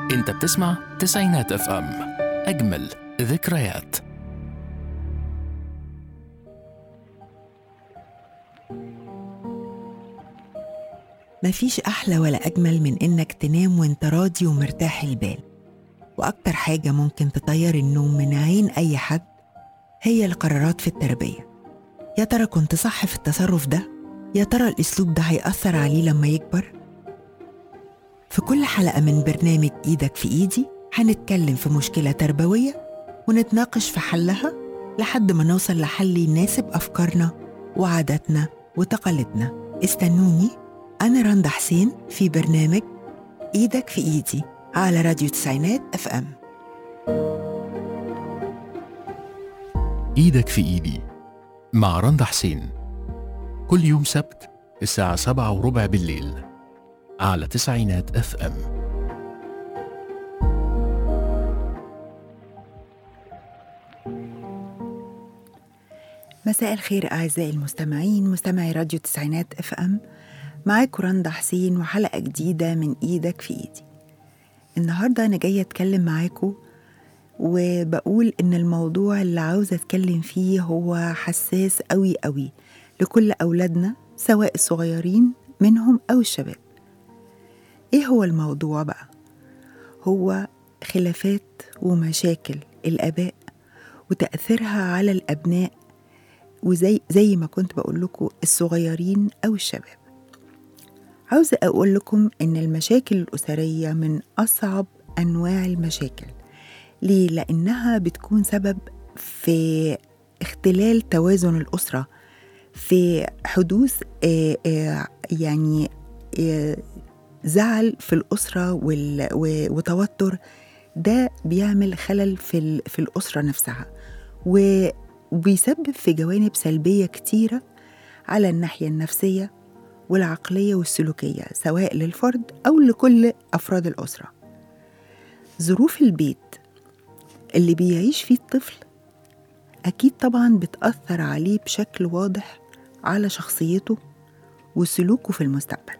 انت بتسمع تسعينات اف ام اجمل ذكريات مفيش أحلى ولا أجمل من إنك تنام وإنت راضي ومرتاح البال وأكتر حاجة ممكن تطير النوم من عين أي حد هي القرارات في التربية يا ترى كنت صح في التصرف ده؟ يا ترى الأسلوب ده هيأثر عليه لما يكبر؟ في كل حلقة من برنامج إيدك في إيدي هنتكلم في مشكلة تربوية ونتناقش في حلها لحد ما نوصل لحل يناسب أفكارنا وعاداتنا وتقاليدنا استنوني أنا رندا حسين في برنامج إيدك في إيدي على راديو تسعينات أف أم ايدك في ايدي مع رندا حسين كل يوم سبت الساعة سبعة وربع بالليل على تسعينات اف ام مساء الخير أعزائي المستمعين مستمعي راديو تسعينات أف أم معاكم رندا حسين وحلقة جديدة من إيدك في إيدي النهاردة أنا جاية أتكلم معاكم وبقول إن الموضوع اللي عاوزة أتكلم فيه هو حساس قوي قوي لكل أولادنا سواء الصغيرين منهم أو الشباب إيه هو الموضوع بقى؟ هو خلافات ومشاكل الآباء وتأثيرها على الأبناء وزي زي ما كنت بقول لكم الصغيرين أو الشباب عاوزة أقول لكم إن المشاكل الأسرية من أصعب أنواع المشاكل ليه؟ لأنها بتكون سبب في اختلال توازن الأسرة في حدوث آه، آه، يعني آه، زعل في الأسرة وال- و- وتوتر ده بيعمل خلل في ال- في الأسرة نفسها و- وبيسبب في جوانب سلبية كتيرة على الناحية النفسية والعقلية والسلوكية سواء للفرد أو لكل أفراد الأسرة ظروف البيت اللي بيعيش فيه الطفل أكيد طبعا بتأثر عليه بشكل واضح على شخصيته وسلوكه في المستقبل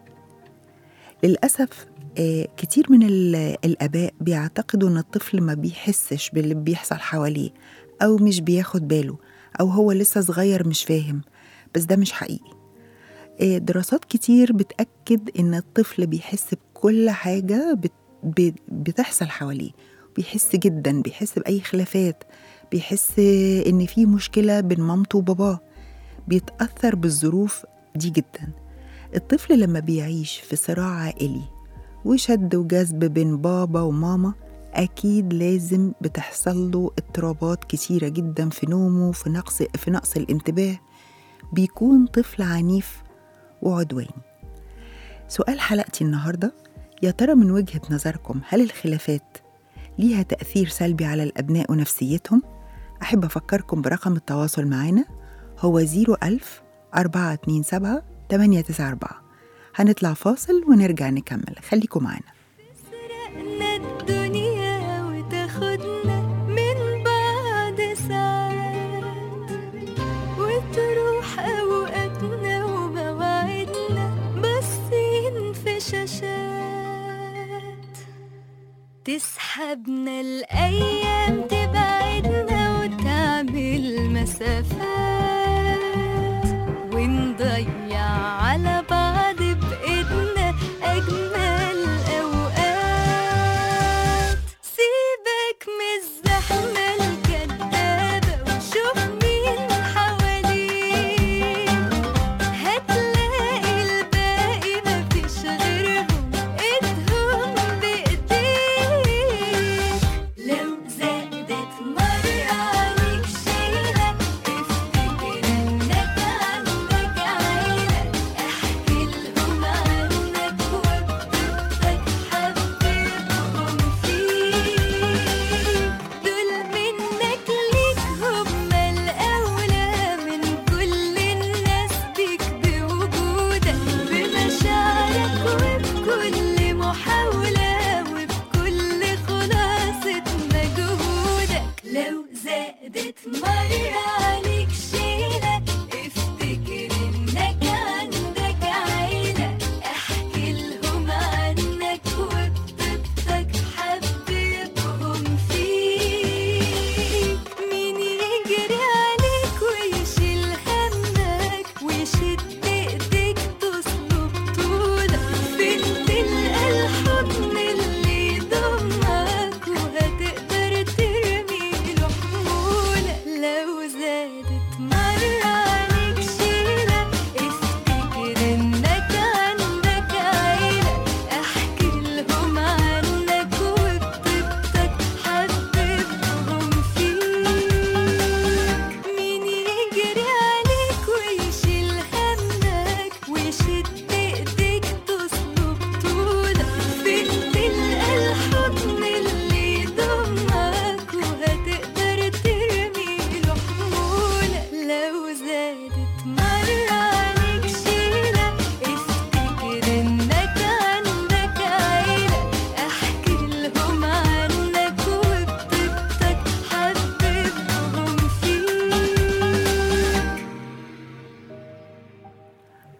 للأسف آه، كتير من ال- الآباء بيعتقدوا إن الطفل ما بيحسش باللي بيحصل حواليه أو مش بياخد باله أو هو لسه صغير مش فاهم بس ده مش حقيقي آه، دراسات كتير بتأكد إن الطفل بيحس بكل حاجة بت- ب- بتحصل حواليه بيحس جدا بيحس بأي خلافات بيحس إن في مشكلة بين مامته وباباه بيتأثر بالظروف دي جدا الطفل لما بيعيش في صراع عائلي وشد وجذب بين بابا وماما أكيد لازم بتحصل له اضطرابات كتيرة جدا في نومه في نقص في نقص الانتباه بيكون طفل عنيف وعدواني سؤال حلقتي النهاردة يا ترى من وجهة نظركم هل الخلافات ليها تأثير سلبي على الأبناء ونفسيتهم؟ أحب أفكركم برقم التواصل معنا هو 01000 427 894 هنطلع فاصل ونرجع نكمل خليكم معانا تسرقنا الدنيا وتاخدنا من بعد ساعات وتروح أوقاتنا ومواعيدنا باصين في شاشات تسحبنا الأيام تبعدنا وتعمل مسافات ونضيع على بعض بإيدنا أجمل أوقات سيبك من الزحمة الكدابة وشوف مين حواليك هتلاقي الباقي مفيش غيرهم ايدهم بايديك لو زادت مرة عليك شيلة افتكر انك عندك عيلة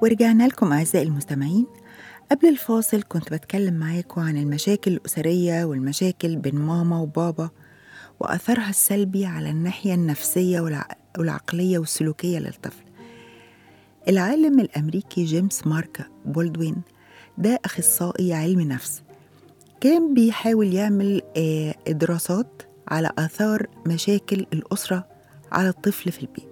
ورجعنا لكم أعزائي المستمعين قبل الفاصل كنت بتكلم معاكم عن المشاكل الأسرية والمشاكل بين ماما وبابا وأثرها السلبي على الناحية النفسية والع- والعقلية والسلوكية للطفل العالم الأمريكي جيمس مارك بولدوين ده أخصائي علم نفس كان بيحاول يعمل آه، دراسات على آثار مشاكل الأسرة على الطفل في البيت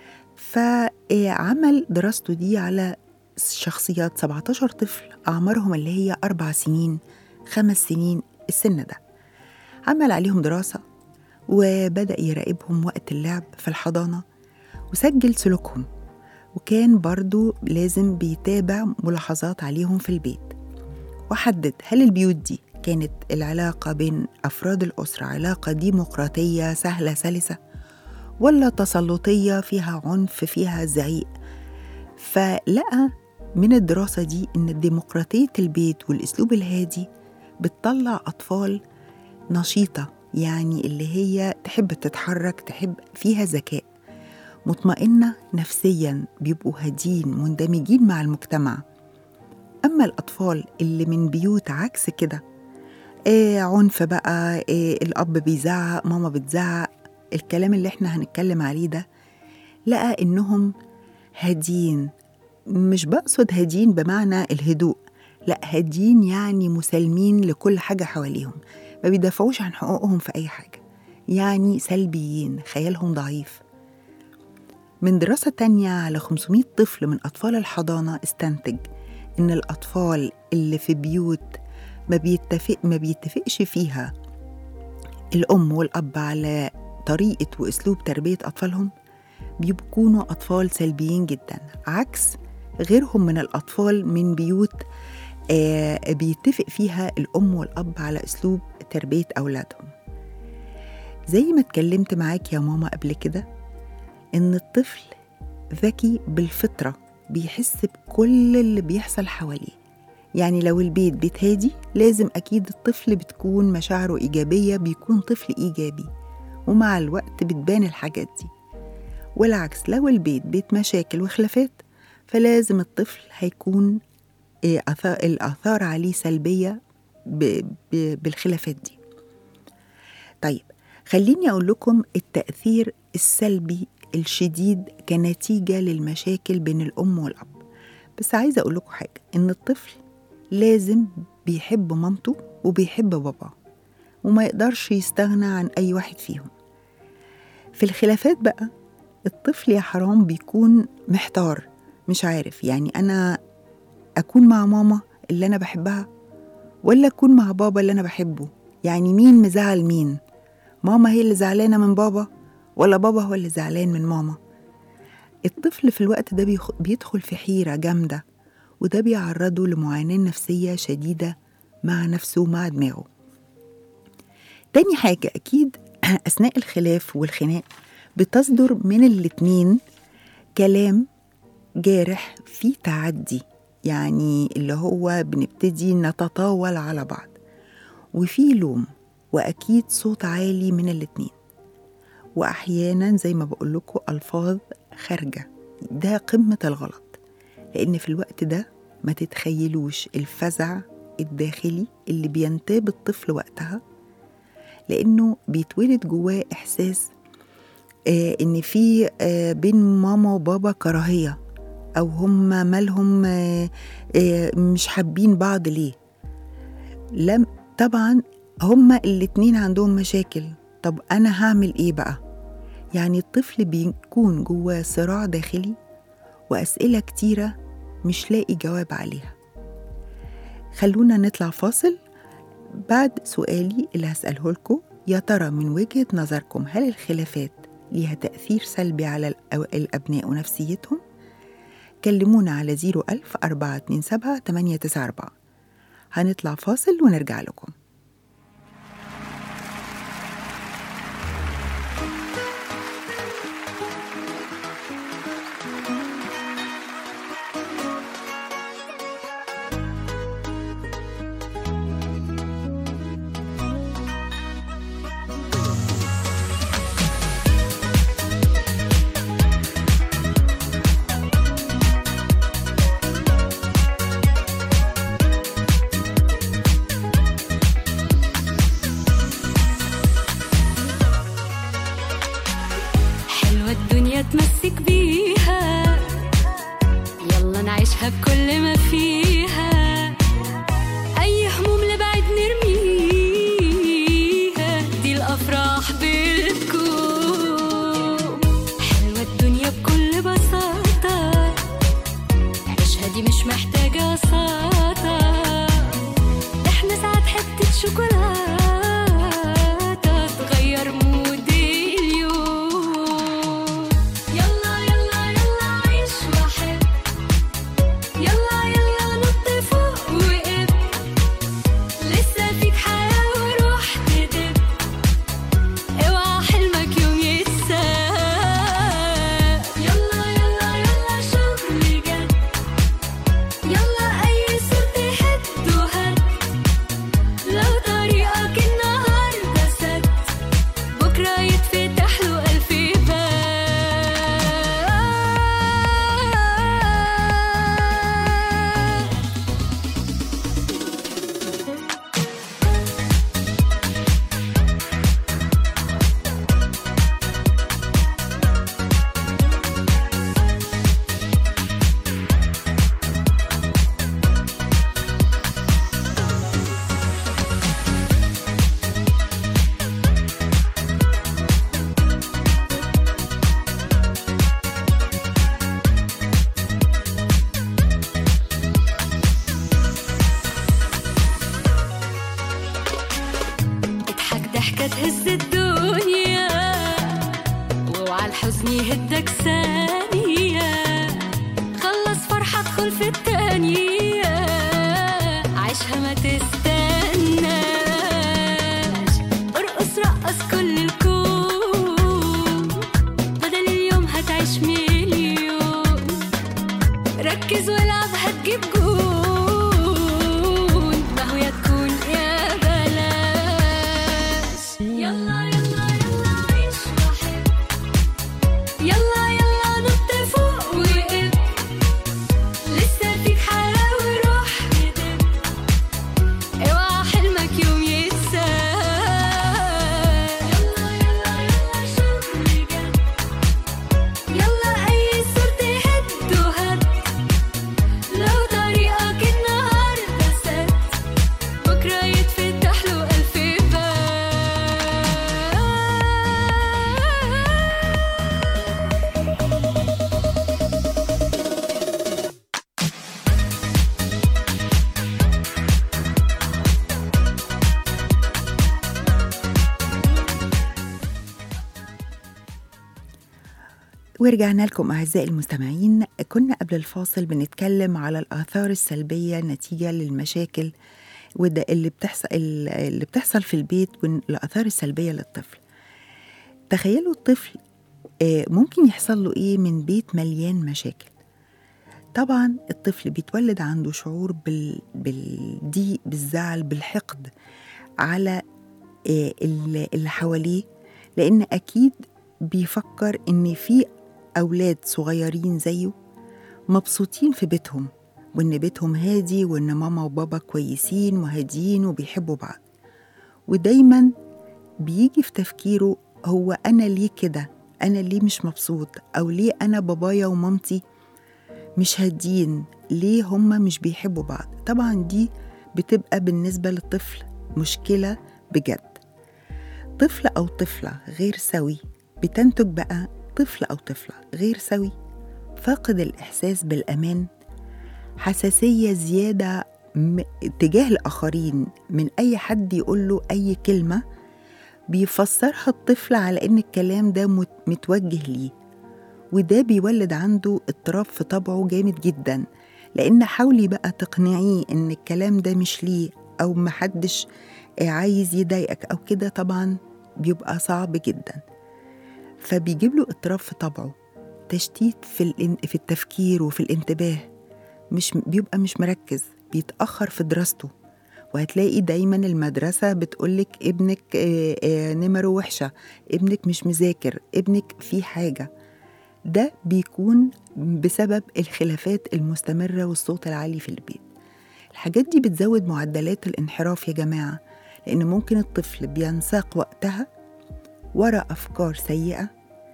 فعمل دراسته دي على شخصيات 17 طفل أعمارهم اللي هي أربع سنين خمس سنين السن ده عمل عليهم دراسة وبدأ يراقبهم وقت اللعب في الحضانة وسجل سلوكهم وكان برضو لازم بيتابع ملاحظات عليهم في البيت وحدد هل البيوت دي كانت العلاقة بين أفراد الأسرة علاقة ديمقراطية سهلة سلسة ولا تسلطية فيها عنف فيها زعيق فلقى من الدراسة دي إن ديمقراطية البيت والأسلوب الهادي بتطلع أطفال نشيطة يعني اللي هي تحب تتحرك تحب فيها ذكاء مطمئنة نفسيا بيبقوا هادين مندمجين مع المجتمع أما الأطفال اللي من بيوت عكس كده إيه عنف بقى إيه الأب بيزعق ماما بتزعق الكلام اللي احنا هنتكلم عليه ده لقى إنهم هادين مش بقصد هادين بمعنى الهدوء لا هادين يعني مسالمين لكل حاجة حواليهم ما بيدافعوش عن حقوقهم في أي حاجة يعني سلبيين خيالهم ضعيف من دراسة تانية على 500 طفل من أطفال الحضانة استنتج إن الأطفال اللي في بيوت ما بيتفق ما بيتفقش فيها الأم والأب على طريقة وأسلوب تربية أطفالهم بيكونوا أطفال سلبيين جدا عكس غيرهم من الأطفال من بيوت آه بيتفق فيها الأم والأب على أسلوب تربية أولادهم زي ما اتكلمت معاك يا ماما قبل كده إن الطفل ذكي بالفطرة بيحس بكل اللي بيحصل حواليه يعني لو البيت بيت هادي لازم أكيد الطفل بتكون مشاعره إيجابية بيكون طفل إيجابي ومع الوقت بتبان الحاجات دي والعكس لو البيت بيت مشاكل وخلافات فلازم الطفل هيكون إيه، آثار- الآثار عليه سلبية ب- ب- بالخلافات دي طيب خليني أقول لكم التأثير السلبي الشديد كنتيجة للمشاكل بين الأم والأب بس عايزة أقول لكم حاجة إن الطفل لازم بيحب مامته وبيحب باباه وما يقدرش يستغنى عن أي واحد فيهم في الخلافات بقى الطفل يا حرام بيكون محتار مش عارف يعني أنا أكون مع ماما اللي أنا بحبها ولا أكون مع بابا اللي أنا بحبه يعني مين مزعل مين ماما هي اللي زعلانة من بابا ولا بابا هو اللي زعلان من ماما الطفل في الوقت ده بيخ- بيدخل في حيرة جامدة وده بيعرضه لمعاناة نفسية شديدة مع نفسه ومع دماغه تاني حاجة أكيد أثناء الخلاف والخناق بتصدر من الاتنين كلام جارح فيه تعدي يعني اللي هو بنبتدي نتطاول على بعض وفي لوم وأكيد صوت عالي من الاتنين وأحيانا زي ما بقول لكم ألفاظ خارجة ده قمة الغلط لأن في الوقت ده ما تتخيلوش الفزع الداخلي اللي بينتاب الطفل وقتها لأنه بيتولد جواه إحساس آه إن في آه بين ماما وبابا كراهية أو هم مالهم آه آه مش حابين بعض ليه لم طبعا هما الاتنين عندهم مشاكل طب أنا هعمل إيه بقى؟ يعني الطفل بيكون جواه صراع داخلي وأسئلة كتيرة مش لاقي جواب عليها خلونا نطلع فاصل بعد سؤالي اللي هسأله لكم يا ترى من وجهة نظركم هل الخلافات ليها تأثير سلبي على الأو- الأبناء ونفسيتهم؟ كلمونا على 01000 427 894 هنطلع فاصل ونرجع لكم ممكن يهدك ثانية خلص فرحة ادخل في التانية عيشها ما تستناش ارقص رقص كل الكون بدل اليوم هتعيش مليون ركز والعب هتجيب جون ما هو يا تكون يا بلاش يلا يلا يلا عيش وحب يلا يلا نط فوق وقف لسه فيك حياة وروح بدب اوعى حلمك يوم يتساب يلا يلا يلا شوف بجد يلا أي صورة تهد وهد لو طريقك النهاردة سد بكرة يتفتح له ألف باب ورجعنا لكم أعزائي المستمعين كنا قبل الفاصل بنتكلم على الآثار السلبية نتيجة للمشاكل وده اللي بتحصل اللي بتحصل في البيت والآثار السلبية للطفل تخيلوا الطفل آه، ممكن يحصل له إيه من بيت مليان مشاكل طبعا الطفل بيتولد عنده شعور بال... بالضيق بالزعل بالحقد على آه، اللي اللي حواليه لأن أكيد بيفكر إن في أولاد صغيرين زيه مبسوطين في بيتهم وإن بيتهم هادي وإن ماما وبابا كويسين وهاديين وبيحبوا بعض ودايما بيجي في تفكيره هو أنا ليه كده أنا ليه مش مبسوط أو ليه أنا بابايا ومامتي مش هادين ليه هما مش بيحبوا بعض طبعا دي بتبقى بالنسبة للطفل مشكلة بجد طفل أو طفلة غير سوي بتنتج بقى طفل أو طفلة غير سوي فاقد الإحساس بالأمان حساسية زيادة م- تجاه الآخرين من أي حد يقول له أي كلمة بيفسرها الطفل على إن الكلام ده مت- متوجه ليه وده بيولد عنده اضطراب في طبعه جامد جدا لأن حاولي بقى تقنعيه إن الكلام ده مش ليه أو محدش عايز يضايقك أو كده طبعا بيبقى صعب جدا فبيجيب له اضطراب في طبعه تشتيت في الان- في التفكير وفي الانتباه مش بيبقى مش مركز بيتأخر في دراسته وهتلاقي دايما المدرسة بتقولك ابنك آه، آه، نمره وحشة ابنك مش مذاكر ابنك في حاجة ده بيكون بسبب الخلافات المستمرة والصوت العالي في البيت الحاجات دي بتزود معدلات الانحراف يا جماعة لأن ممكن الطفل بينساق وقتها ورا أفكار سيئة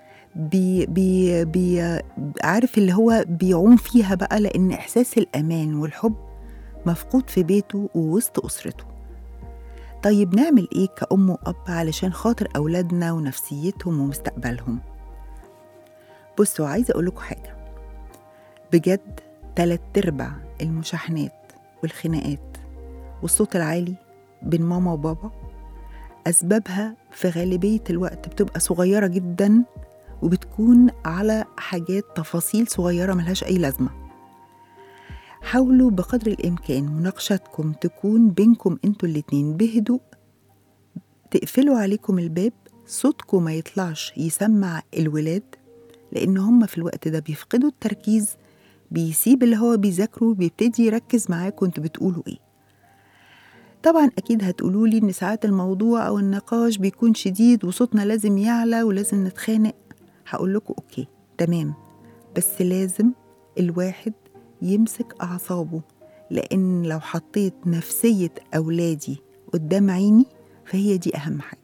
بي بي بي عارف اللي هو بيعوم فيها بقى لأن إحساس الأمان والحب مفقود في بيته ووسط أسرته طيب نعمل إيه كأم وأب علشان خاطر أولادنا ونفسيتهم ومستقبلهم بصوا عايزة أقول لكم حاجة بجد تلات أرباع المشاحنات والخناقات والصوت العالي بين ماما وبابا أسبابها في غالبية الوقت بتبقى صغيرة جدا وبتكون على حاجات تفاصيل صغيرة ملهاش أي لازمة حاولوا بقدر الإمكان مناقشتكم تكون بينكم انتوا الاتنين بهدوء تقفلوا عليكم الباب صوتكم ما يطلعش يسمع الولاد لأن هم في الوقت ده بيفقدوا التركيز بيسيب اللي هو بيذاكره وبيبتدي يركز معاكم انتوا بتقولوا ايه طبعا اكيد هتقولوا لي ان ساعات الموضوع او النقاش بيكون شديد وصوتنا لازم يعلى ولازم نتخانق هقول لكم اوكي تمام بس لازم الواحد يمسك اعصابه لان لو حطيت نفسيه اولادي قدام عيني فهي دي اهم حاجه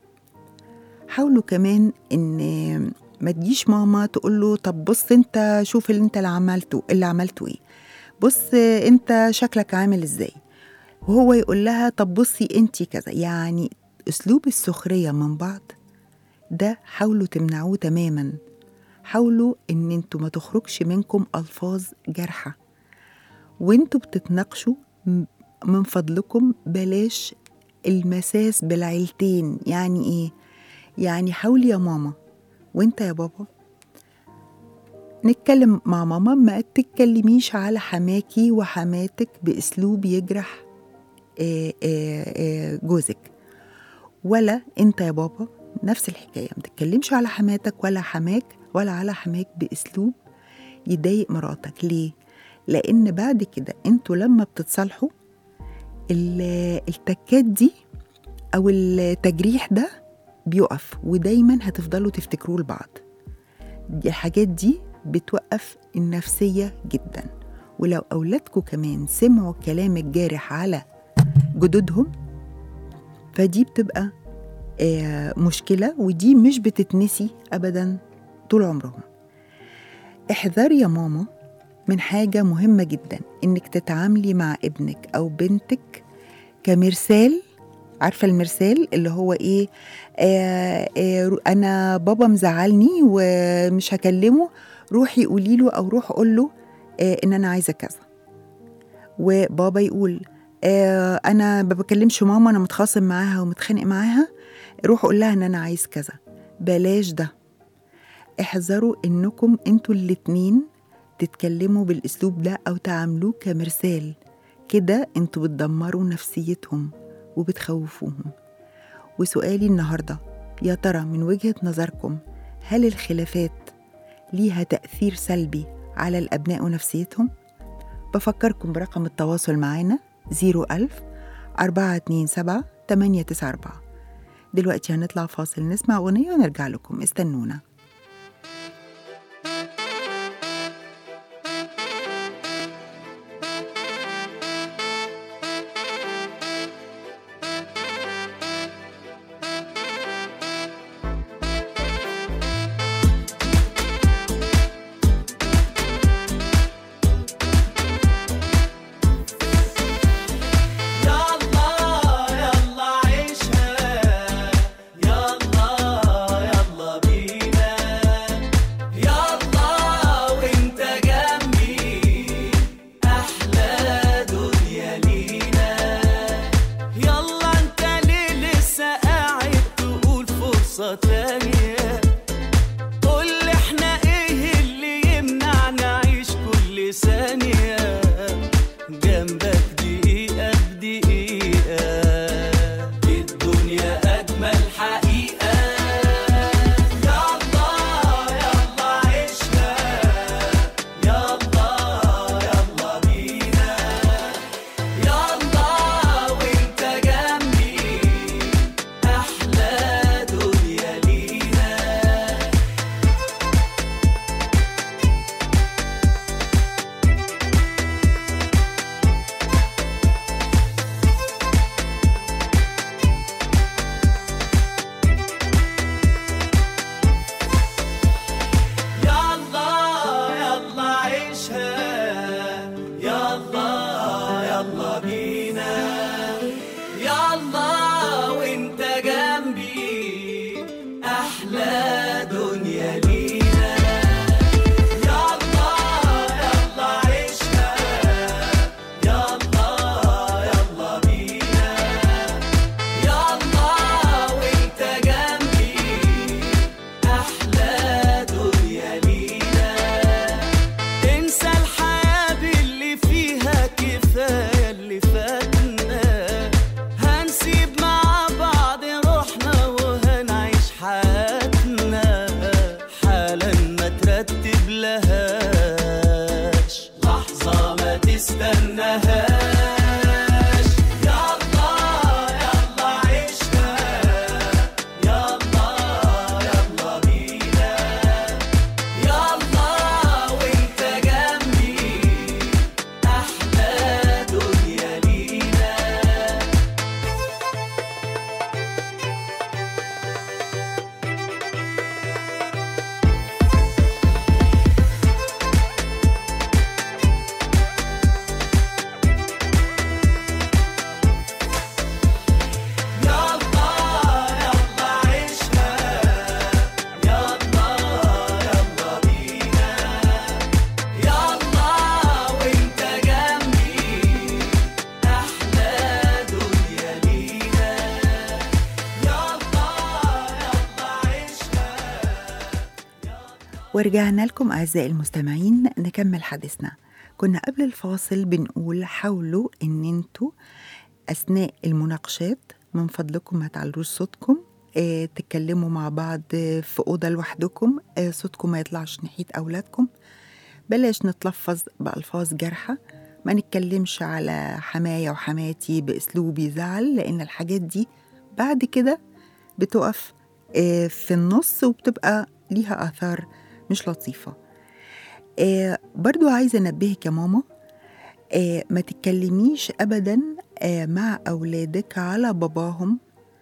حاولوا كمان ان ما تجيش ماما تقول له طب بص انت شوف اللي انت اللي عملته اللي عملته ايه بص انت شكلك عامل ازاي وهو يقول لها طب بصي انت كذا يعني اسلوب السخريه من بعض ده حاولوا تمنعوه تماما حاولوا ان انتوا ما تخرجش منكم الفاظ جارحه وانتوا بتتناقشوا م- من فضلكم بلاش المساس بالعيلتين يعني ايه يعني حاولي يا ماما وانت يا بابا نتكلم مع ماما ما تتكلميش على حماكي وحماتك باسلوب يجرح آه، آه، آه، جوزك ولا انت يا بابا نفس الحكايه ما تتكلمش على حماتك ولا حماك ولا على حماك باسلوب يضايق مراتك ليه لان بعد كده انتوا لما بتتصالحوا ال- التكات دي او التجريح ده بيقف ودايما هتفضلوا تفتكروه لبعض دي الحاجات دي بتوقف النفسية جدا ولو أولادكم كمان سمعوا الكلام الجارح على جدودهم فدي بتبقى آه، مشكلة ودي مش بتتنسي أبدا طول عمرهم احذري يا ماما من حاجة مهمة جدا إنك تتعاملي مع ابنك أو بنتك كمرسال عارفة المرسال اللي هو إيه آه آه أنا بابا مزعلني ومش هكلمه روحي قولي له أو روح قول له آه إن أنا عايزة كذا وبابا يقول آه أنا ما بكلمش ماما أنا متخاصم معاها ومتخانق معاها روح قول لها إن أنا عايز كذا بلاش ده احذروا إنكم انتوا الاتنين تتكلموا بالأسلوب ده أو تعاملوه كمرسال كده انتوا بتدمروا نفسيتهم وبتخوفوهم وسؤالي النهاردة يا ترى من وجهة نظركم هل الخلافات ليها تأثير سلبي على الأبناء ونفسيتهم؟ بفكركم برقم التواصل معانا 01000 427 894 دلوقتي هنطلع فاصل نسمع أغنية ونرجع لكم استنونا يلا يلا عيشها يلا يلا بينا ورجعنا لكم أعزائي المستمعين نكمل حديثنا كنا قبل الفاصل بنقول حاولوا إن انتوا أثناء المناقشات من فضلكم ما تعلوش صوتكم آه، تتكلموا مع بعض آه، في أوضة لوحدكم آه، صوتكم ما يطلعش ناحية أولادكم بلاش نتلفظ بألفاظ جارحة ما نتكلمش على حماية وحماتي بأسلوب يزعل لأن الحاجات دي بعد كده بتقف آه، في النص وبتبقى ليها آثار مش لطيفة آه، برضو عايزة أنبهك يا ماما آه، ما تتكلميش أبدا آه، مع أولادك على باباهم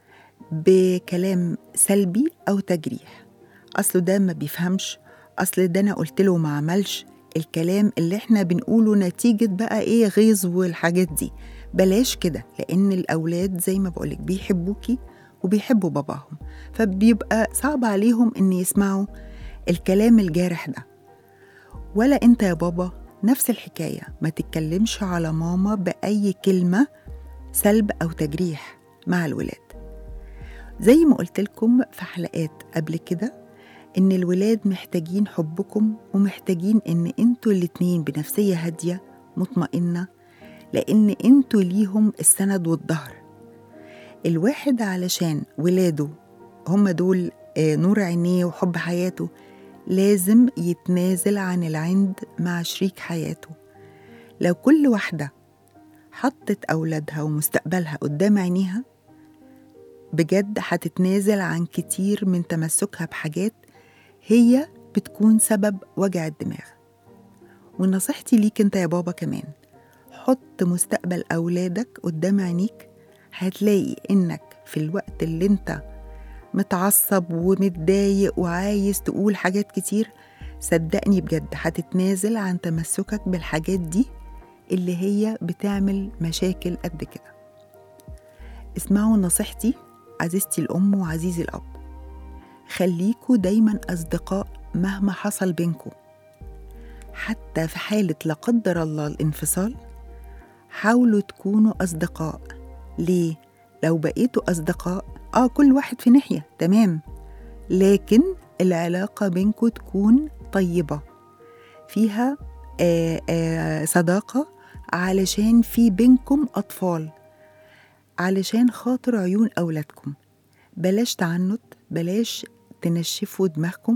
بكلام سلبي أو تجريح أصله ده ما بيفهمش أصل ده أنا قلت له ما عملش الكلام اللي احنا بنقوله نتيجة بقى ايه غيظ والحاجات دي بلاش كده لأن الأولاد زي ما بقولك بيحبوكي وبيحبوا باباهم فبيبقى صعب عليهم إن يسمعوا الكلام الجارح ده ولا انت يا بابا نفس الحكاية ما تتكلمش على ماما بأي كلمة سلب أو تجريح مع الولاد زي ما قلت لكم في حلقات قبل كده إن الولاد محتاجين حبكم ومحتاجين إن انتوا الاتنين بنفسية هادية مطمئنة لأن انتوا ليهم السند والظهر الواحد علشان ولاده هم دول آه، نور عينيه وحب حياته لازم يتنازل عن العند مع شريك حياته لو كل واحدة حطت أولادها ومستقبلها قدام عينيها بجد هتتنازل عن كتير من تمسكها بحاجات هي بتكون سبب وجع الدماغ ونصيحتي ليك انت يا بابا كمان حط مستقبل أولادك قدام عينيك هتلاقي إنك في الوقت اللي انت متعصب ومتضايق وعايز تقول حاجات كتير صدقني بجد هتتنازل عن تمسكك بالحاجات دي اللي هي بتعمل مشاكل قد كده اسمعوا نصيحتي عزيزتي الأم وعزيزي الأب خليكوا دايما أصدقاء مهما حصل بينكوا حتى في حالة لا قدر الله الانفصال حاولوا تكونوا أصدقاء ليه؟ لو بقيتوا أصدقاء آه كل واحد في ناحية تمام لكن العلاقة بينكوا تكون طيبة فيها آه آه صداقة علشان في بينكم أطفال علشان خاطر عيون أولادكم بلاش تعنت بلاش تنشفوا دماغكم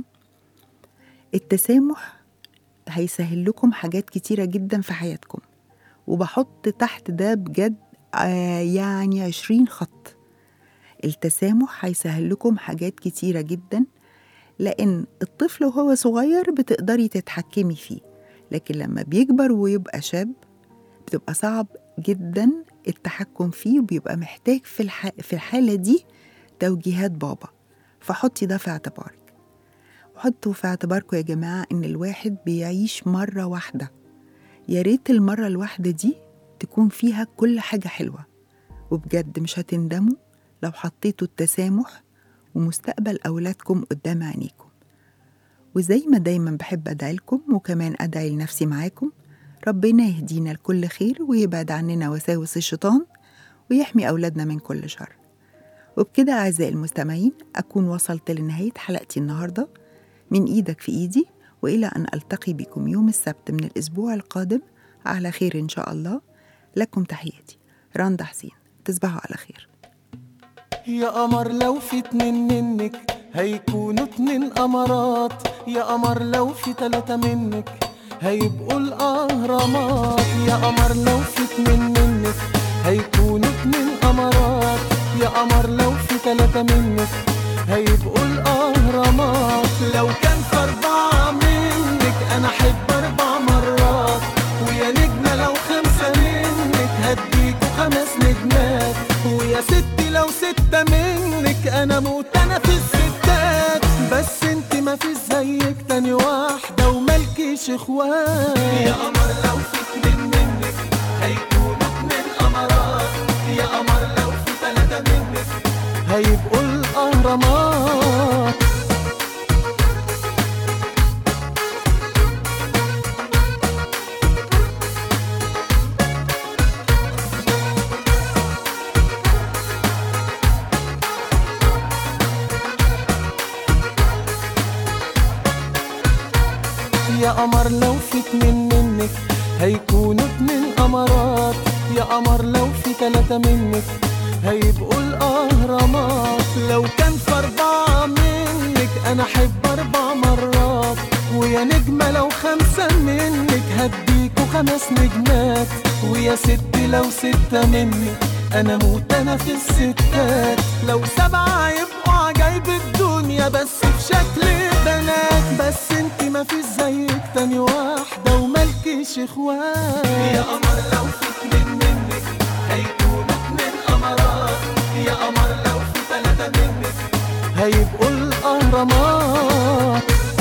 التسامح هيسهل لكم حاجات كتيرة جدا في حياتكم وبحط تحت ده بجد آه يعني عشرين خط التسامح هيسهل لكم حاجات كتيرة جدا لأن الطفل وهو صغير بتقدري تتحكمي فيه لكن لما بيكبر ويبقى شاب بتبقى صعب جدا التحكم فيه وبيبقى محتاج في, الح... في الحالة دي توجيهات بابا فحطي ده في اعتبارك وحطوا في اعتباركم يا جماعة إن الواحد بيعيش مرة واحدة يا ريت المرة الواحدة دي تكون فيها كل حاجة حلوة وبجد مش هتندموا لو حطيتوا التسامح ومستقبل أولادكم قدام عينيكم وزي ما دايما بحب أدعي لكم وكمان أدعي لنفسي معاكم ربنا يهدينا لكل خير ويبعد عننا وساوس الشيطان ويحمي أولادنا من كل شر وبكده أعزائي المستمعين أكون وصلت لنهاية حلقتي النهاردة من إيدك في إيدي وإلى أن ألتقي بكم يوم السبت من الأسبوع القادم على خير إن شاء الله لكم تحياتي رندا حسين تصبحوا على خير يا قمر لو في اتنين منك هيكونوا اتنين قمرات يا قمر لو في تلاتة منك هيبقوا الأهرامات يا قمر لو في اتنين منك هيكونوا اتنين قمرات يا قمر لو في تلاتة منك هيبقوا الأهرامات لو كان في أربعة منك أنا أحب أربع مرات ويا نجمة لو خمسة منك هديكوا خمس نجمات ويا ستي لو ستة منك أنا موت أنا في الستات بس انت ما في زيك تاني واحدة وملكيش اخوات يا قمر لو في اتنين منك هيكونوا اتنين قمرات يا قمر لو في تلاتة منك هيبقوا الأهرامات اتنين منك هيكونوا اتنين قمرات يا قمر لو في تلاتة منك هيبقوا الأهرامات لو كان في أربعة منك أنا أحب أربع مرات ويا نجمة لو خمسة منك هديكوا خمس نجمات ويا ست لو ستة منك أنا موت أنا في الستات لو سبعة يبقوا عجايب الدنيا بس في شكل بنات بس انت ما في زيك تاني واحدة وملكيش اخوات يا قمر لو في اتنين منك هيكونوا اتنين قمرات يا قمر لو في تلاتة منك هيبقوا الأهرامات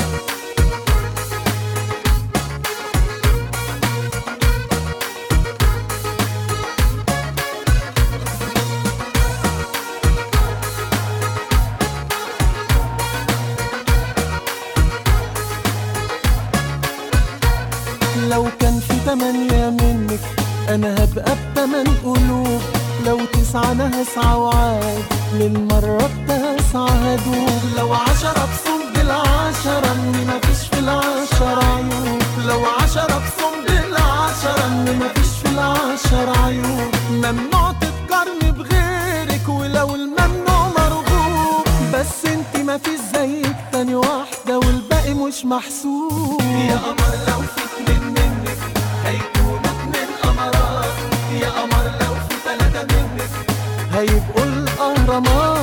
لو كان في تمانية منك أنا هبقى بتمن قلوب لو تسعة أنا هسعى وعاد للمرة التاسعة هدوب لو عشرة بصم بالعشرة إني مفيش في العشرة عيوب لو عشرة بصم بالعشرة إني مفيش في العشرة عيوب ممنوع تتقارني بغيرك ولو الممنوع مرغوب بس انتي مفيش زيك تاني واحدة والباقي مش محسوب يا قمر لو في اتنين منك هيكونوا اتنين قمرات يا قمر لو في تلاتة منك هيبقوا الأهرامات